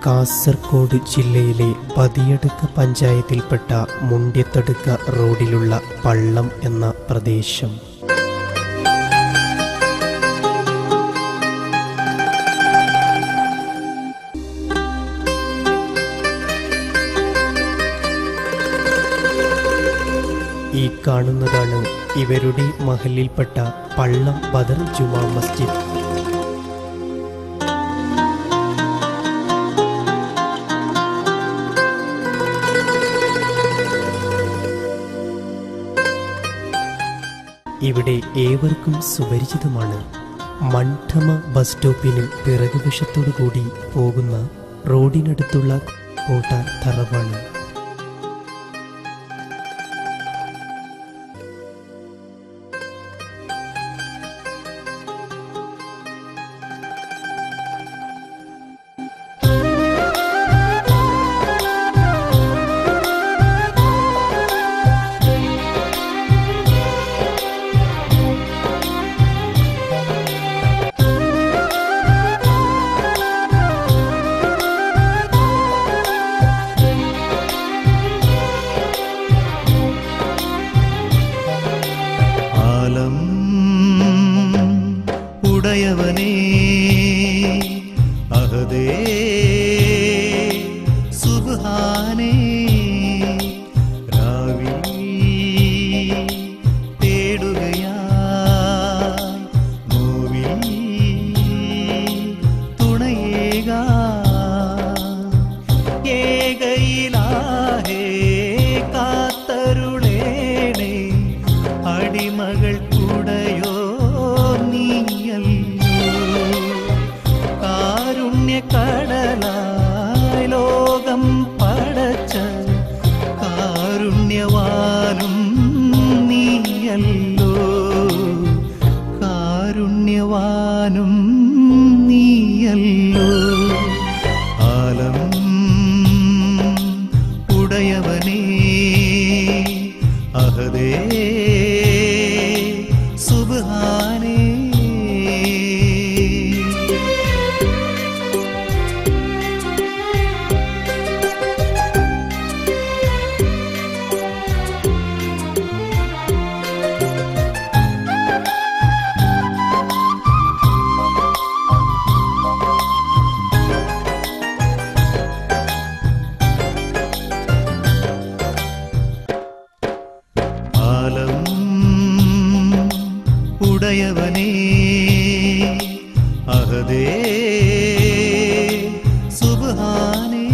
കാസർഗോഡ് ജില്ലയിലെ പതിയടുക്ക പഞ്ചായത്തിൽപ്പെട്ട മുണ്ട്യത്തടുക്ക റോഡിലുള്ള പള്ളം എന്ന പ്രദേശം ഈ കാണുന്നതാണ് ഇവരുടെ മഹലിൽപ്പെട്ട പള്ളം ബദർ ജുമാ മസ്ജിദ് ഇവിടെ ഏവർക്കും സുപരിചിതമാണ് മണ്ഠമ ബസ് സ്റ്റോപ്പിനും പിറകുവശത്തോടു കൂടി പോകുന്ന റോഡിനടുത്തുള്ള കോട്ട തറവാണ് ആലം ഉടയവനേ അഹദേ സുബ്ഹാനേ രാവിൽ തേടുകയാ നോവിൽ തുണയേകാ ഏകയിലാഹേ കാത്തരുളേണേ അടിമകൾ കൂടയോ നീയല്ലോ കാരുണ്യക്കടലായി ലോകം പടച്ച കാരുണ്യവാനും നീയല്ലോ കാരുണ്യവാനും നീയല്ലോ ആലം ഉടയവനേ അഹദേ സുബ്ഹാനേ ആലം ഉടയവനേ അഹദേ സുബ്ഹാനേ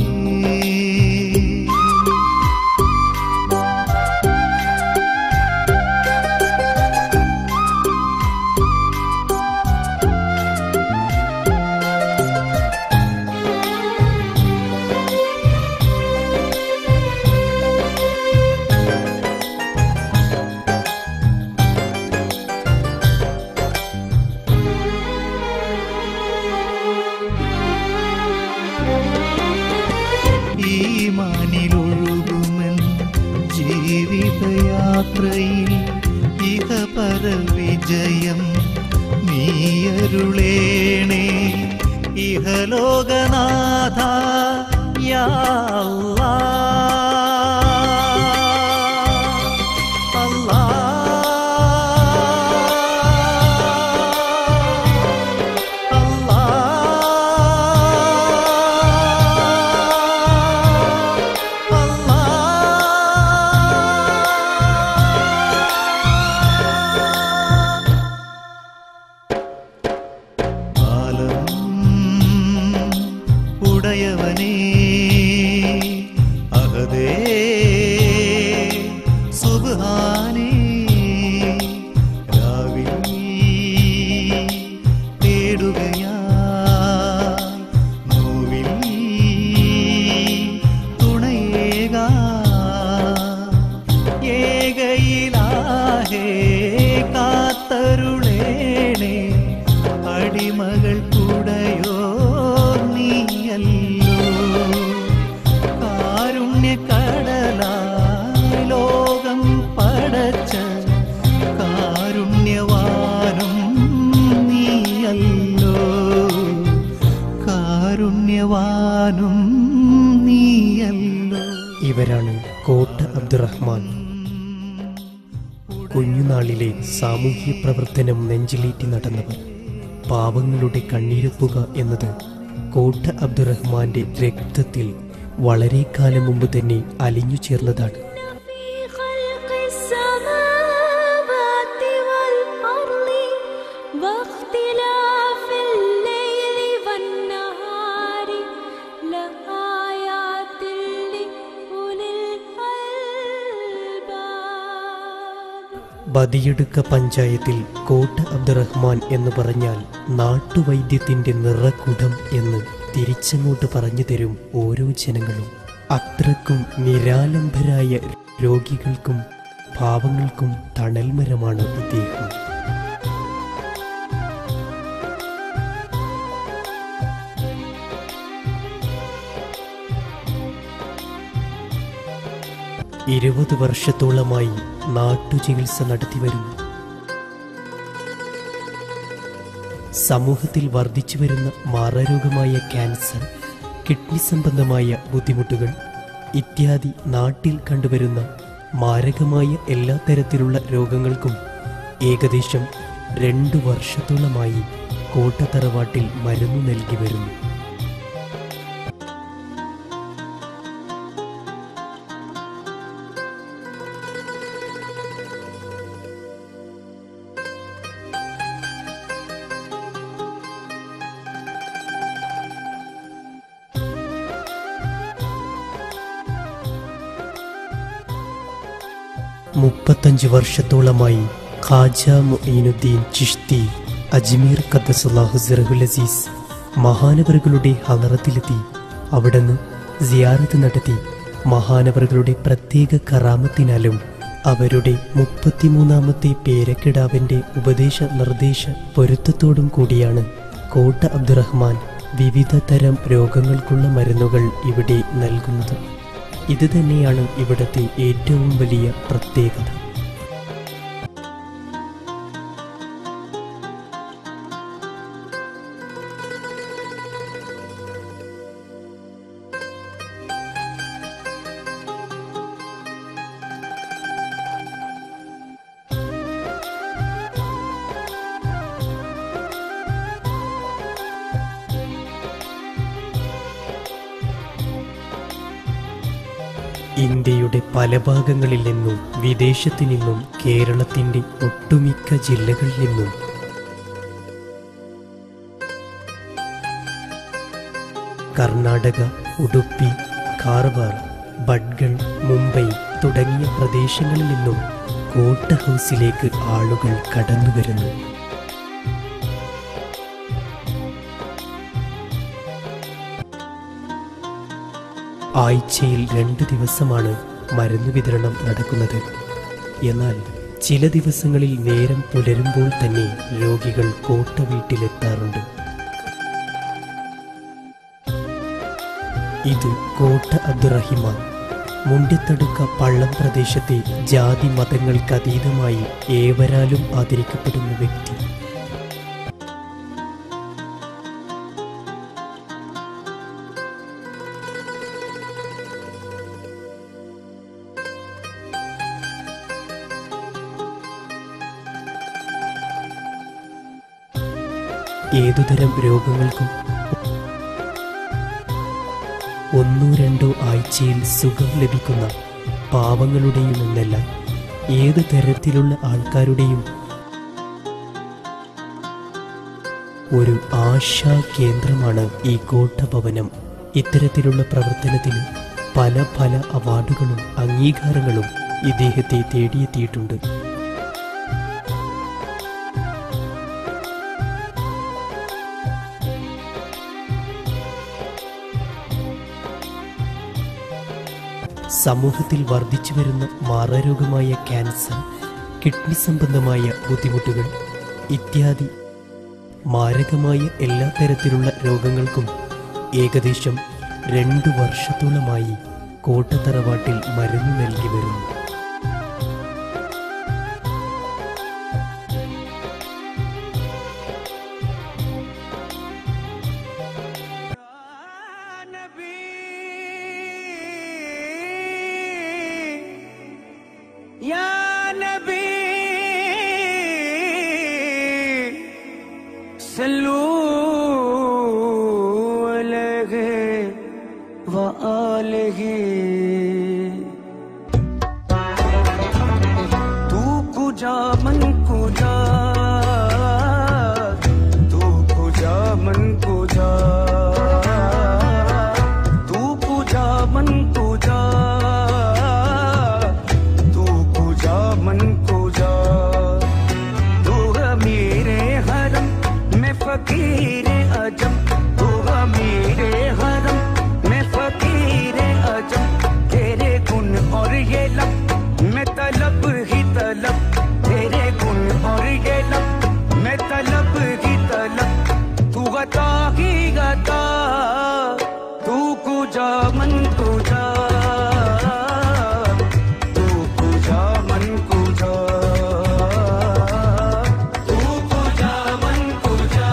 ഈ മാനിലൊഴുകുമൻ ജീവിതയാത്രയിൽ ഇഹപര വിജയം നീയരുളേണേ ഇഹലോകനാഥ യാ അല്ലാ. അല്ലാ. അല്ലാ. ആലം ഉടയവനേ അഹദേ സുബ്ഹാനേ രാവിൽ തേടുകയാ നോവിൽ തുണയേകാ ഏകയിലാഹേ കാത്തരുളേണേ അടിമകൾ കൂടയോ നീയല്ലോ കാരുണ്യക്കടലായി ലോകം പടച്ച കാരുണ്യവാനും നീയല്ലോ കാരുണ്യവാനും അബ്ദുറഹ്മാൻ കുഞ്ഞുനാളിലെ സാമൂഹ്യ പ്രവർത്തനം നെഞ്ചിലേറ്റി നടന്നവർ പാവങ്ങളുടെ കണ്ണീരൊപ്പുക എന്നത് കോട്ട അബ്ദുറഹ്മാന്റെ രക്തത്തിൽ വളരെ കാലം മുമ്പ് തന്നെ അലിഞ്ഞു ചേർന്നതാണ് في خلق السماوات والأرض واختلاف الليل والنهار لآيات لأولي الألباب ബദിയടുക്ക പഞ്ചായത്തിൽ കോട്ട അബ്ദുറഹ്മാൻ എന്ന് പറഞ്ഞാൽ നാട്ടുവൈദ്യത്തിന്റെ നിറകുടം എന്ന് തിരിച്ചങ്ങോട്ട് പറഞ്ഞു തരും ഓരോ ജനങ്ങളും അത്രക്കും നിരാലംബരായ രോഗികൾക്കും പാവങ്ങൾക്കും തണൽമരമാണ് ഇദ്ദേഹം ഇരുപത് വർഷത്തോളമായി നാട്ടുചികിത്സ നടത്തിവരുന്നു സമൂഹത്തിൽ വർദ്ധിച്ചു വരുന്ന മാറാരോഗമായ ക്യാൻസർ കിഡ്നി സംബന്ധമായ ബുദ്ധിമുട്ടുകൾ ഇത്യാദി നാട്ടിൽ കണ്ടുവരുന്ന മാരകമായ എല്ലാ തരത്തിലുള്ള രോഗങ്ങൾക്കും ഏകദേശം രണ്ടു വർഷത്തോളമായി കോട്ടത്തറവാട്ടിൽ മരുന്ന് നൽകി വരുന്നു മുപ്പത്തഞ്ച് വർഷത്തോളമായി ഖാജ മൊയ്നുദ്ദീൻ ചിഷ്തി അജ്മീർ ഖദ്ദസുല്ലാഹു സിറഹുൽ അസീസ് മഹാനവറുകളുടെ ഹലറത്തിലെത്തി അവിടുന്ന് സിയാറത്ത് നടത്തി മഹാനവറുകളുടെ പ്രത്യേക കറാമത്തിനാലും അവരുടെ മുപ്പത്തിമൂന്നാമത്തെ പേരക്കിടാവിന്റെ ഉപദേശ നിർദ്ദേശ പൊരുത്തത്തോടും കൂടിയാണ് കോട്ട അബ്ദുറഹ്മാൻ വിവിധ തരം രോഗങ്ങൾക്കുള്ള മരുന്നുകൾ ഇവിടെ നൽകുന്നത് ഇത് തന്നെയാണ് ഇവിടുത്തെ ഏറ്റവും വലിയ പ്രത്യേകത ഇന്ത്യയുടെ പല ഭാഗങ്ങളിൽ നിന്നും വിദേശത്തു നിന്നും കേരളത്തിന്റെ ഒട്ടുമിക്ക ജില്ലകളിൽ നിന്നും കർണാടക ഉടുപ്പി കാർവാർ ബഡ്ഗൾ മുംബൈ തുടങ്ങിയ പ്രദേശങ്ങളിൽ നിന്നും കോട്ട ഹൗസിലേക്ക് ആളുകൾ കടന്നുവരുന്നു ആഴ്ചയിൽ രണ്ട് ദിവസമാണ് മരുന്ന് വിതരണം നടക്കുന്നത് എന്നാൽ ചില ദിവസങ്ങളിൽ നേരം പുലരുമ്പോൾ തന്നെ രോഗികൾ കോട്ട വീട്ടിലെത്താറുണ്ട് ഇത് കോട്ട അബ്ദുറഹിമാൻ മുണ്ടിത്തടുക്ക പള്ളം പ്രദേശത്തെ ജാതി മതങ്ങൾക്കതീതമായി ഏവരാലും ആദരിക്കപ്പെടുന്ന വ്യക്തി ഏതുതരം രോഗങ്ങൾക്കും ഒന്നോ രണ്ടോ ആഴ്ചയിൽ സുഖം ലഭിക്കുന്ന പാവങ്ങളുടെയും എന്നല്ല ഏത് തരത്തിലുള്ള ആൾക്കാരുടെയും ഒരു ആശാ കേന്ദ്രമാണ് ഈ കോട്ടഭവനം ഇത്തരത്തിലുള്ള പ്രവർത്തനത്തിന് പല പല അവാർഡുകളും അംഗീകാരങ്ങളും ഇദ്ദേഹത്തെ തേടിയെത്തിയിട്ടുണ്ട് സമൂഹത്തിൽ വർദ്ധിച്ചു വരുന്ന മാറാരോഗമായ ക്യാൻസർ കിഡ്നി സംബന്ധമായ ബുദ്ധിമുട്ടുകൾ ഇത്യാദി മാരകമായ എല്ലാ തരത്തിലുള്ള രോഗങ്ങൾക്കും ഏകദേശം രണ്ടു വർഷത്തോളമായി കോട്ടത്തറവാട്ടിൽ മരുന്ന് നൽകി വരുന്നു صلوا عليه وآله तू कुजा मन कुजा तू कुजा मन कुजा तू कुजा मन कुजा तू कुजा मन कुजा तू मेरे हरम में फकीर अजम तू मेरे हरम में फकीर अजम तेरे गुण और ये लब मैं तलब ही तलब तेरे गुण और ये लब मैं तलब ही तलब तू गता ही गता तू कुजा मन कुजा तू कुजा मन कुजा तू कुजा मन कुजा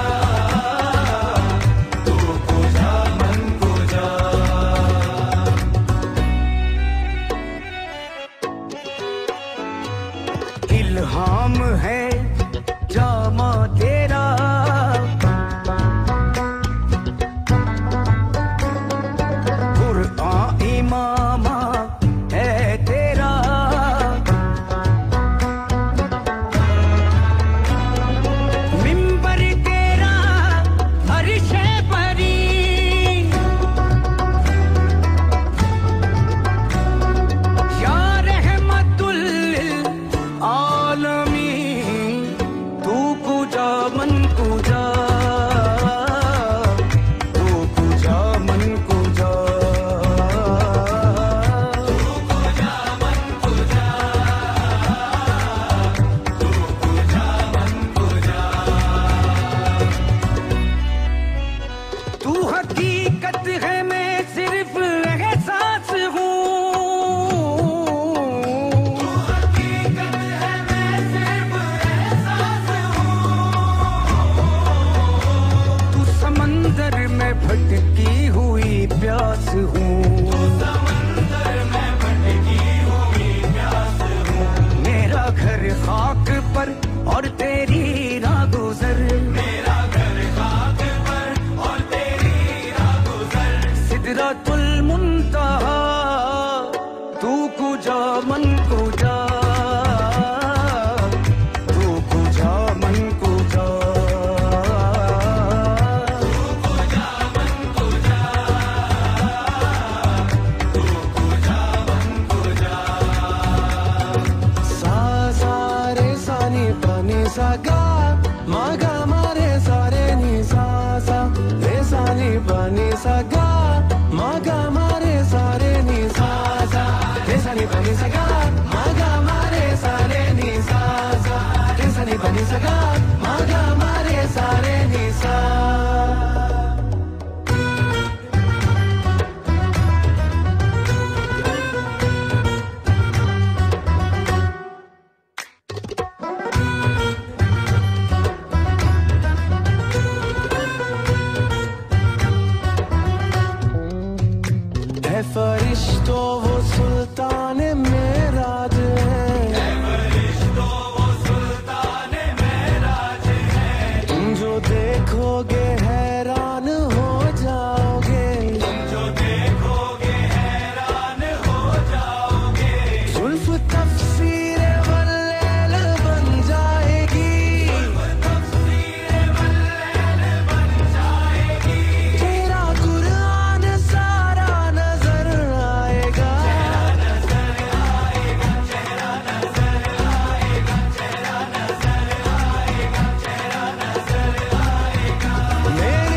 तू कुजा मन कुजा इल्हाम है जामा तेरा कुरआन इमामा है तेरा मिंबर तेरा अर्श परी या रहमतुल आलमीन तू कुजा मन कुजा तू कुजा मन कुजा तू हकीकत है मैं सिर्फ एहसास हूँ तू समंदर में भटकी हुई प्यास हूँ मेरा घर खाक पर और तेरी राह गुजर मेरा घर खाक पर और तेरी राह गुजर सिदरतुल मुंतहा तू कुजा मन कुजा तू कुजा मन कुजा सा सा रे सा नी पा नी सा गा मा गा मा रे सा रे नी सा सा रे सा नी पा नी सा गा मा गा मा रे सा रे नी सा सा रे सा नी पा नी सा गा मा गा मा रे सा रे नी सा सा रे सा नी पा नी सा गा मा गा मा रे सा रे नी सा है फरिश्तों वो सुल्तान मेराज है तुम जो देखोगे हैरान हो जाओगे जो देखोगे हैरान हो जाओगे जुल्फ तफसीर वल्लैल बन जाएगी तेरा कुरान सारा नजर आएगा मेरी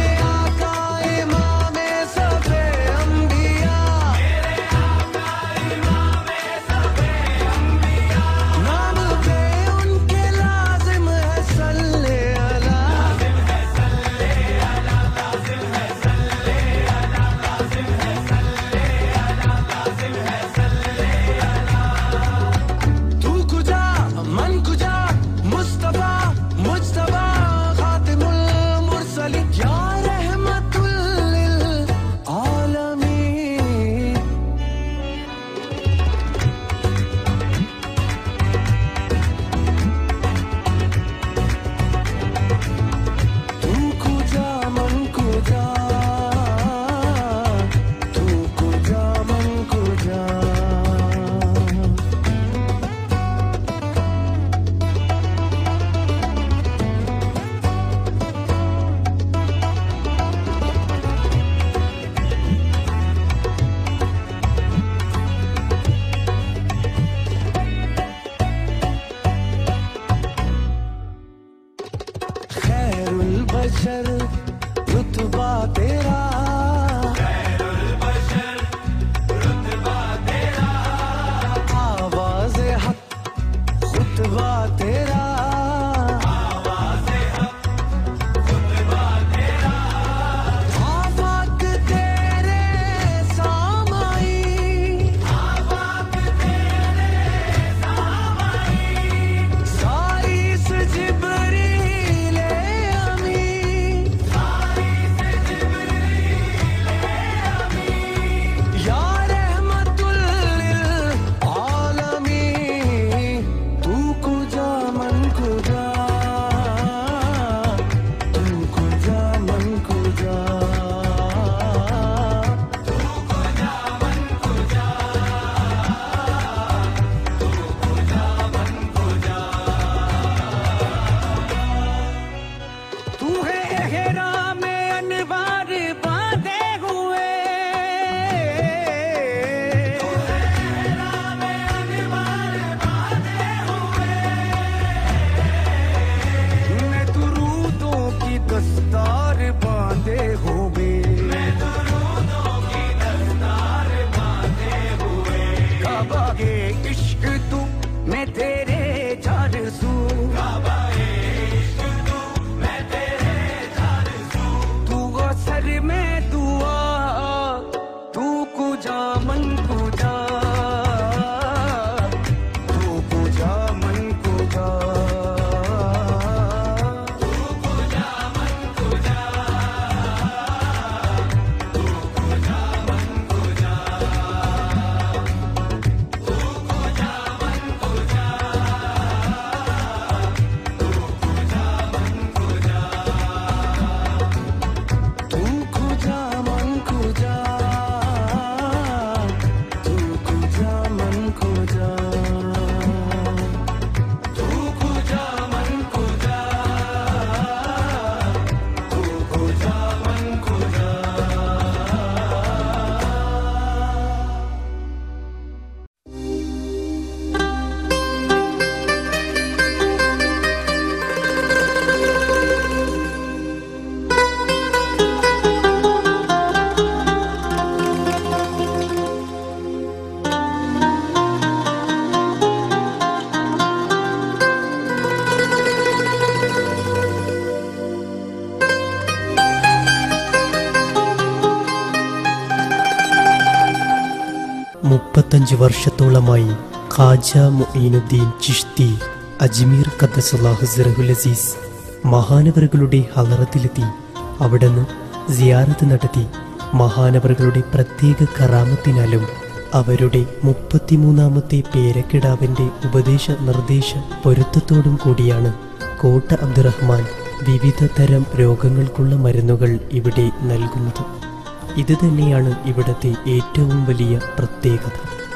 മുപ്പത്തഞ്ച് വർഷത്തോളമായി ഖാജ മൊയ്നുദ്ദീൻ ചിഷ്തി അജ്മീർ ഖദ്ദസുല്ലാഹു സിറഹുൽ അസീസ് മഹാനവറുകളുടെ ഹലറത്തിലെത്തി അവിടുന്ന് സിയാറത്ത് നടത്തി മഹാനവറുകളുടെ പ്രത്യേക കറാമത്തിനാലും അവരുടെ മുപ്പത്തിമൂന്നാമത്തെ പേരക്കിടാവിന്റെ ഉപദേശ നിർദ്ദേശ പൊരുത്തത്തോടും കൂടിയാണ് കോട്ട അബ്ദുറഹ്മാൻ വിവിധ തരം രോഗങ്ങൾക്കുള്ള മരുന്നുകൾ ഇവിടെ നൽകുന്നത് ഇത് തന്നെയാണ് ഇവിടത്തെ ഏറ്റവും വലിയ പ്രത്യേകത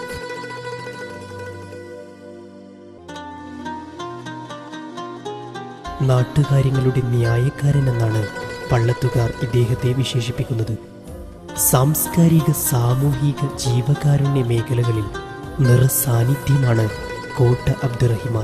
നാട്ടുകാര്യങ്ങളുടെ ന്യായക്കാരൻ എന്നാണ് പള്ളത്തുകാർ ഇദ്ദേഹത്തെ വിശേഷിപ്പിക്കുന്നത് സാംസ്കാരിക സാമൂഹിക ജീവകാരുണ്യ മേഖലകളിൽ നിറസാന്നിധ്യമാണ് കോട്ട അബ്ദുറഹിമാൻ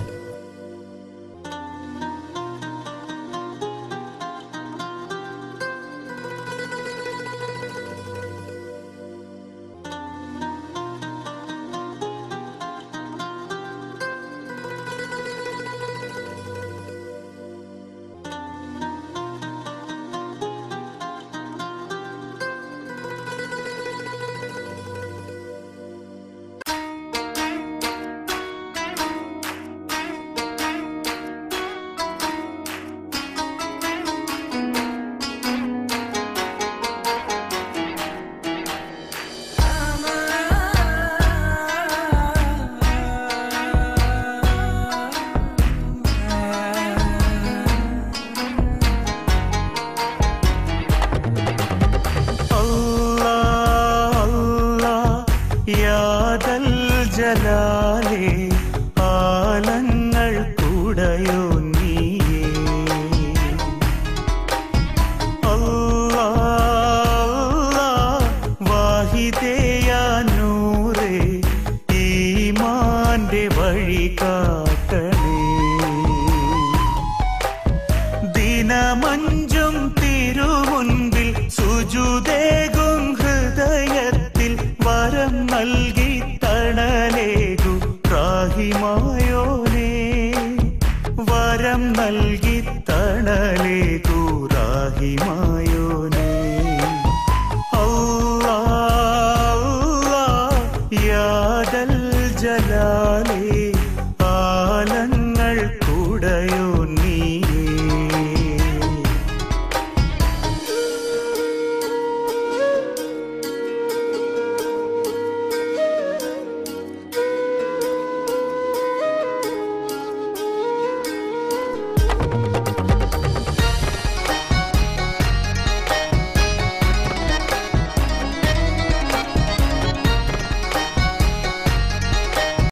യാദൽ ജലാലേ ആലങ്ങൾ കൂടയോ നീയേ അല്ലാ വാഹിദേയാ നൂറേ ഈമാന്റെ വഴി കാട്ടണേ ദിനമഞ്ചും തിരുമുൻപിൽ സുജുദേകും ഹൃദയത്തിൽ വരം നൽകി തണലേകു റാഹിമായോനേ വരം നൽകി തണലേകു റാഹിമായോനേ അല്ലാ അല്ലാ യാദൽ ജലാലേ ആലങ്ങൾ കൂടയോ